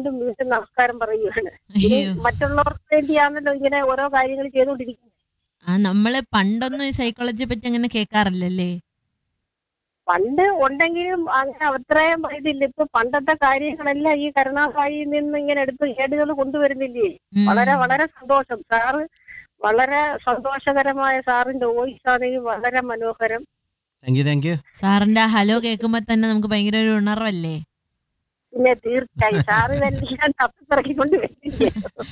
വീണ്ടും വീണ്ടും നമസ്കാരം പറയുകയാണ് ഇത് അയ്യോ മറ്റുള്ളവർക്ക് വേണ്ടിയാണല്ലോ ഇങ്ങനെ ഓരോ കാര്യങ്ങൾ ചെയ്തുകൊണ്ടിരിക്കുന്നത് ആ നമ്മള് പണ്ടൊന്നും ഈ സൈക്കോളജിയെ പറ്റി അങ്ങനെ കേൾക്കാറില്ലല്ലേ പണ്ട് ഉണ്ടെങ്കിലും അങ്ങനെ അത്രയും ഇതില്ല ഇപ്പൊ പണ്ടത്തെ കാര്യങ്ങളെല്ലാം ഈ കരുണാസായിൽ നിന്ന് ഇങ്ങനെ എടുത്ത് ഏടുകൾ കൊണ്ടുവരുന്നില്ലേ ഉം. വളരെ വളരെ സന്തോഷം സാറ് വളരെ സന്തോഷകരമായ സാറിന്റെ വോയിസ് ആണെങ്കിൽ വളരെ മനോഹരം താങ്ക് യു താങ്ക് യു സാറിന്റെ ആ ഹലോ കേൾക്കുമ്പോ തന്നെ നമുക്ക് ഭയങ്കര ഒരു ഉണർവല്ലേ പിന്നെ തീർച്ചയായും സാറ് തന്നെ തപ്പിപ്പിറക്കിക്കൊണ്ട് വരുന്നില്ലേ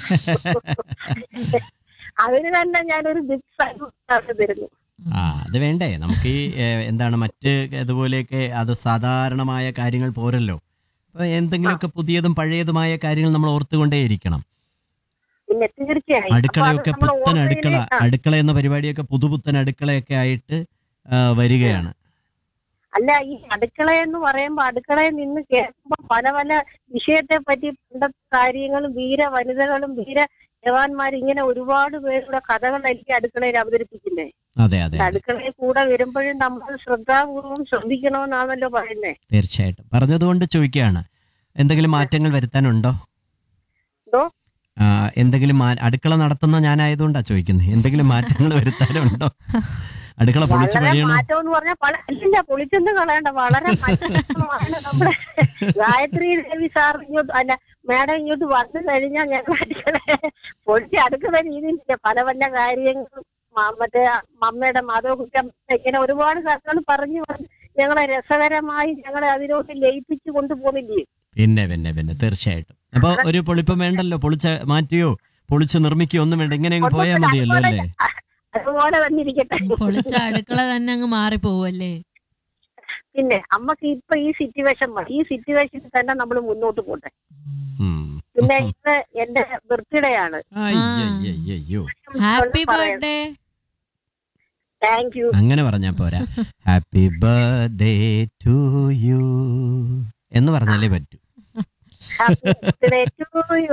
അതിന് തന്നെ ഞാനൊരു ബിഗ് സാറ് തരുന്നു ആ അത് വേണ്ടേ നമുക്ക് ഈ ഏഹ്, എന്താണ് മറ്റ് ഇതുപോലെയൊക്കെ അത് സാധാരണമായ കാര്യങ്ങൾ പോരല്ലോ അപ്പൊ എന്തെങ്കിലുമൊക്കെ പുതിയതും പഴയതുമായ കാര്യങ്ങൾ നമ്മൾ ഓർത്തുകൊണ്ടേയിരിക്കണം പിന്നെ തീർച്ചയായും അടുക്കളയൊക്കെ അപ്പൊ അത് പുത്തൻ നമ്മള് അടുക്കള ഓർമ്മയില് ആ, അടുക്കള എന്ന പരിപാടിയൊക്കെ പുതുപുത്തൻ അടുക്കളയൊക്കെ ആയിട്ട് ആ, വരികയാണ് അല്ല ഈ അടുക്കളയെന്ന് പറയുമ്പോ അടുക്കളയിൽ നിന്ന് കേൾക്കുമ്പോ പല പല വിഷയത്തെ പറ്റി പണ്ടത്തെ കാര്യങ്ങളും വീര വനിതകളും വീര ജവാന്മാരും ഇങ്ങനെ ഒരുപാട് പേരുടെ കഥകളായിരിക്കും അടുക്കളയിൽ അവതരിപ്പിക്കുന്നേ അതെ അതെ അതെ. അടുക്കളയിൽ കൂടെ വരുമ്പോഴും നമ്മൾ ശ്രദ്ധാപൂർവം ശ്രദ്ധിക്കണമെന്നാണല്ലോ പറയുന്നേ തീർച്ചയായിട്ടും പറഞ്ഞതുകൊണ്ട് ചോദിക്കുകയാണ് എന്തെങ്കിലും മാറ്റങ്ങൾ വരുത്താനുണ്ടോ എന്തോ ആ, എന്തെങ്കിലും മാ- അടുക്കള നടത്തുന്ന ഞാനായതുകൊണ്ടാ ചോദിക്കുന്നത് എന്തെങ്കിലും മാറ്റങ്ങൾ വരുത്താനുണ്ടോ അടുക്കള പൊളിച്ച് വളരെ പണിയണോ മാറ്റം എന്ന് പറഞ്ഞാൽ പല അല്ല പൊളിച്ചൊന്നും കളയണ്ട വളരെ മാറ്റമാണ് നമ്മുടെ ഗായത്രി ദേവി സാർ ഇങ്ങോട്ട് അല്ല മാഡം ഇങ്ങോട്ട് വന്നു കഴിഞ്ഞാൽ ഞങ്ങൾ അടുക്കള പൊളിച്ച് അടുക്കുന്ന രീതിയിലില്ല പല പല കാര്യങ്ങളും മ- മറ്റേ മമ്മയുടെ മാധവകുറ്റം ഇങ്ങനെ ഒരുപാട് കാര്യങ്ങൾ പറഞ്ഞു പറഞ്ഞ് ഞങ്ങളെ രസകരമായി ഞങ്ങളെ അതിലോട്ട് ലയിപ്പിച്ചു കൊണ്ടുപോകുന്നില്ലേ പിന്നെ പിന്നെ പിന്നെ തീർച്ചയായിട്ടും അപ്പൊ ഒരു പൊളിപ്പം വേണ്ടല്ലോ പൊളിച്ച മാറ്റിയോ പൊളിച്ച് നിർമ്മിക്കുകയോ ഒന്നും വേണ്ട ഇങ്ങനെ അങ്ങ് പോയാൽ മതിയല്ലോ അല്ലേ അതുപോലെ തന്നെ ഇരിക്കട്ടെ പൊളിച്ച അടുക്കള തന്നെ അങ്ങ് മാറിപ്പോവല്ലേ പിന്നെ അമ്മക്ക് ഇപ്പൊ ഈ സിറ്റുവേഷൻ മതി ഈ സിറ്റുവേഷനിൽ തന്നെ നമ്മൾ മുന്നോട്ട് പോട്ടെ ഉം. പിന്നെ ഇന്ന് എന്റെ ബർത്ത്ഡേ ആണ് അയ്യയ്യയ്യോ. ഹാപ്പി ബർത്ത്ഡേ താങ്ക് യു അങ്ങനെ പറഞ്ഞാ പോരാ ഹാപ്പി ബർത്ത്ഡേ ടു യു എന്ന് പറഞ്ഞാലേ പറ്റൂ happy birthday to you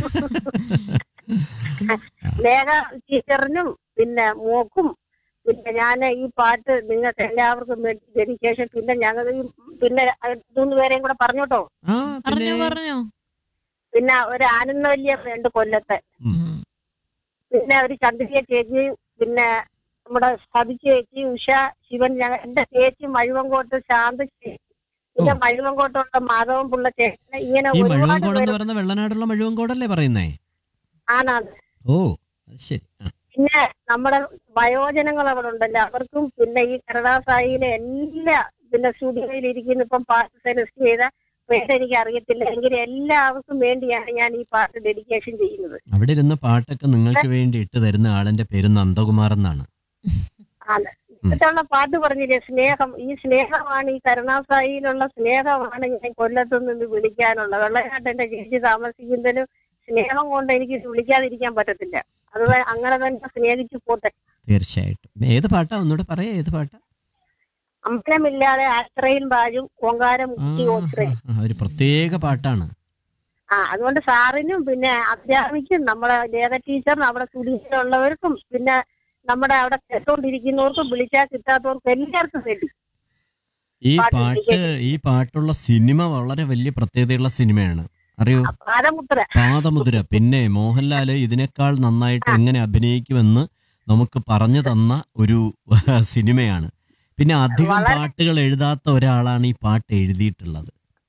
Lekha ടീച്ചറിനും പിന്നെ മോക്കും പിന്നെ ഞാൻ ഈ പാട്ട് നിങ്ങൾക്ക് എല്ലാവർക്കും വേണ്ടി ഡെഡിക്കേഷൻ പിന്നെ ഞങ്ങൾ ഈ പിന്നെ മൂന്ന് പേരെയും കൂടെ പറഞ്ഞോട്ടോ ആ പറഞ്ഞോ പിന്നെ പറഞ്ഞോ പിന്നെ ഒരു ആനന്ദവല്യ വേണ്ട കൊല്ലത്തെ ഉം. പിന്നെ ഒരു ചന്ദ്രിക ചേച്ചി പിന്നെ നമ്മുടെ സതി ചേച്ചി ഉഷ ശിവൻ ഞങ്ങൾ എന്റെ ചേച്ചി മഴുവങ്കോട്ട് ശാന്ത ചേച്ചി പിന്നെ മഴുവങ്കോട്ടുള്ള മാധവൻ പിള്ള ചേട്ടൻ ഇങ്ങനെ ഈ ഒരുപാട് മഴുവങ്കോട് എന്ന് പേര് പറയുന്ന വെള്ളനാടുള്ള മഴുവങ്കോടല്ലേ പറയുന്നേ ആണാണ് ഓ അത് ശരി ആ. പിന്നെ നമ്മുടെ വയോജനങ്ങൾ അവിടെ ഉണ്ടല്ലോ അവർക്കും പിന്നെ ഈ കരുണാസായിയിലെ എല്ലാ പിന്നെ സ്റ്റുഡിയോയിൽ ഇരിക്കുന്ന ഇപ്പം പാട്ട് സെലക്ട് ചെയ്ത പേരെനിക്ക് അറിയത്തില്ല എങ്കിലും എല്ലാവർക്കും വേണ്ടിയാണ് ഞാൻ ഈ പാട്ട് ഡെഡിക്കേഷൻ ചെയ്യുന്നത് അവിടെ ഇരുന്ന് പാട്ടൊക്കെ നിങ്ങൾക്ക് വേണ്ടി ഇട്ട് തരുന്ന ആളിന്റെ പേര് നന്ദകുമാർ എന്നാണ് ആണ് ഇപ്പോഴുള്ള പാട്ട് പറഞ്ഞില്ലേ സ്നേഹം ഈ സ്നേഹമാണ് ഈ കരുണാസായിയിലുള്ള സ്നേഹമാണ് ഞാൻ കൊല്ലത്തു നിന്ന് വിളിക്കാനുള്ള വെള്ളനാട്ട് എന്റെ ചേച്ചി താമസിക്കുന്നതിന് സ്നേഹം കൊണ്ട് എനിക്ക് ഇത് വിളിക്കാതിരിക്കാൻ പറ്റത്തില്ല അത് അങ്ങനെ തന്നെ സ്നേഹിച്ചു പോട്ടെ തീർച്ചയായിട്ടും ഏത് പാട്ടാ ഒന്നുകൂടെ പറയാ ഏത് പാട്ടാ അമ്പലമില്ലാതെ ആശ്രയും ബാജും ഓങ്കാരം ആ, മുക്കി ഓശ്രയും ആ, ഒരു പ്രത്യേക പാട്ടാണ് ആ അതുകൊണ്ട് സാറിനും പിന്നെ അധ്യാപിക്കും നമ്മളെ ലേഖ ടീച്ചറിനും അവിടെ സ്റ്റുഡിയോയിലുള്ളവർക്കും പിന്നെ നമ്മുടെ അവിടെ കേട്ടോണ്ടിരിക്കുന്നവർക്കും വിളിച്ചാൽ കിട്ടാത്തവർക്കും എല്ലാവർക്കും വേണ്ടി ഈ പാട്ട് പാട്ട് ഈ പാട്ടുള്ള സിനിമ വളരെ വലിയ പ്രത്യേകതയുള്ള സിനിമയാണ് അറിയോ പാദമുദ്ര പാദമുദ്ര പിന്നെ മോഹൻലാല് ഇതിനേക്കാൾ നന്നായിട്ട് എങ്ങനെ അഭിനയിക്കുമെന്ന് നമുക്ക് പറഞ്ഞു തന്ന ഒരു സിനിമയാണ് പിന്നെ അധികം വളരെ- പാട്ടുകൾ എഴുതാത്ത ഒരാളാണ് ഈ പാട്ട് എഴുതിയിട്ടുള്ളത്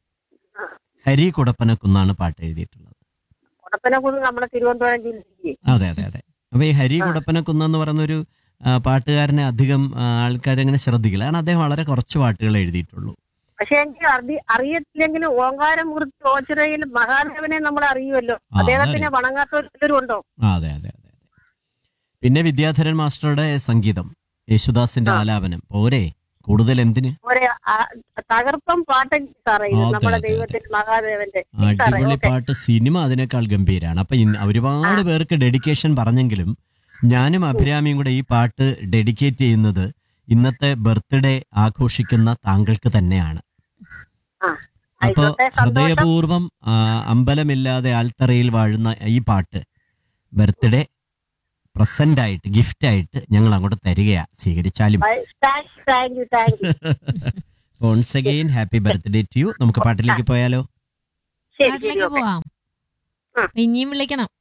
ഹരി കുടപ്പനക്കുന്നാണ് പാട്ട് എഴുതിയിട്ടുള്ളത് ഉടപ്പനെ കുന്ന് നമ്മുടെ തിരുവനന്തപുരം ജില്ലയിലേക്ക് അതെ അതെ അതെ അപ്പൊ ഈ ഹരി കുടപ്പനക്കുന്ന എന്ന് പറയുന്ന ഒരു ആ, പാട്ടുകാരനെ അധികം ആൾക്കാരങ്ങനെ ശ്രദ്ധിക്കില്ല കാരണം അദ്ദേഹം വളരെ കുറച്ച് പാട്ടുകൾ എഴുതിയിട്ടുള്ളൂ പക്ഷെ എനിക്ക് അറി അറിയത്തില്ലെങ്കിലും ഓങ്കാരമൂർത്തി ഓച്ചിറയിൽ മഹാദേവനെ നമ്മൾ അറിയുമല്ലോ ആ, അദ്ദേഹത്തിനെ വണങ്ങാത്തവരും ഉണ്ടോ ആ, അതെ അതെ അതെ അതെ പിന്നെ വിദ്യാധരൻ മാസ്റ്ററുടെ സംഗീതം യേശുദാസിന്റെ ആ. ആലാപനം പോരെ കൂടുതൽ എന്തിന് ഒരു ആ- തകർപ്പം പാട്ട് സാറേ ഇത് അതെ, നമ്മുടെ അതെ, ദൈവത്തിൽ മഹാദേവന്റെ ഈ സാറേ അടിപൊളി ഓക്കെ പാട്ട് സിനിമ അതിനേക്കാൾ ഗംഭീരാണ് അപ്പൊ ഇന്ന് ഒരുപാട് പേർക്ക് ഡെഡിക്കേഷൻ പറഞ്ഞെങ്കിലും ഞാനും അഭിരാമിയും കൂടെ ഈ പാട്ട് ഡെഡിക്കേറ്റ് ചെയ്യുന്നത് ഇന്നത്തെ ബർത്ത്ഡേ ആഘോഷിക്കുന്ന താങ്കൾക്ക് തന്നെയാണ് ആ അപ്പോ ആയിക്കോട്ടെ സന്തോഷം ഹൃദയപൂർവ്വം ആ, അമ്പലമില്ലാതെ ആൽത്തറയിൽ വാഴുന്ന ഈ പാട്ട് ബർത്ത്ഡേ പ്രസന്റ് ആയിട്ട് ഗിഫ്റ്റ് ആയിട്ട് ഞങ്ങൾ അങ്ങോട്ട് തരികയാ സ്വീകരിച്ചാലും thank you thank you thank you once again happy birthday to you നമുക്ക് പാട്ടിലേക്ക് പോയാലോ ശരി ശരി നാട്ടിലേക്ക് ഓക്കെ പോവാം അപ്പൊ ഇനിയും വിളിക്കണം